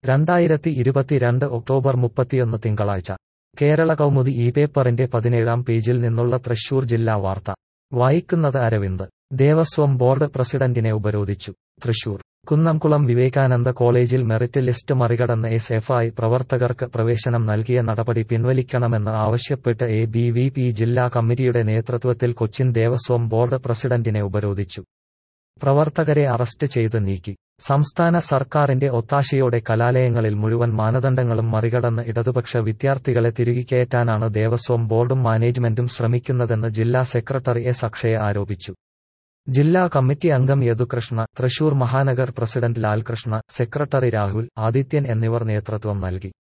രണ്ടായിരത്തി ഇരുപത്തിരണ്ട് ഒക്ടോബർ മുപ്പത്തിയൊന്ന് തിങ്കളാഴ്ച കേരള കൗമുദി ഈ പേപ്പറിന്റെ പതിനേഴാം പേജിൽ നിന്നുള്ള തൃശൂർ ജില്ലാ വാർത്ത വായിക്കുന്നത് അരവിന്ദ് ദേവസ്വം ബോർഡ് പ്രസിഡന്റിനെ ഉപരോധിച്ചു തൃശൂർ കുന്നംകുളം വിവേകാനന്ദ കോളേജിൽ മെറിറ്റ് ലിസ്റ്റ് മറികടന്ന് എസ് എഫ് ഐ പ്രവർത്തകർക്ക് പ്രവേശനം നൽകിയ നടപടി പിൻവലിക്കണമെന്ന് ആവശ്യപ്പെട്ട് എ ബി വി പി ജില്ലാ കമ്മിറ്റിയുടെ നേതൃത്വത്തിൽ കൊച്ചിൻ ദേവസ്വം ബോർഡ് പ്രസിഡന്റിനെ ഉപരോധിച്ചു പ്രവർത്തകരെ അറസ്റ്റ് ചെയ്ത് നീക്കി സംസ്ഥാന സർക്കാരിന്റെ ഒത്താശയോടെ കലാലയങ്ങളിൽ മുഴുവൻ മാനദണ്ഡങ്ങളും മറികടന്ന് ഇടതുപക്ഷ വിദ്യാർത്ഥികളെ തിരികെക്കയറ്റാനാണ് ദേവസ്വം ബോർഡും മാനേജ്മെന്റും ശ്രമിക്കുന്നതെന്ന് ജില്ലാ സെക്രട്ടറി എസ് അക്ഷയ ആരോപിച്ചു ജില്ലാ കമ്മിറ്റി അംഗം യദുകൃഷ്ണ തൃശൂർ മഹാനഗർ പ്രസിഡന്റ് ലാൽകൃഷ്ണ സെക്രട്ടറി രാഹുൽ ആദിത്യൻ എന്നിവർ നേതൃത്വം നൽകി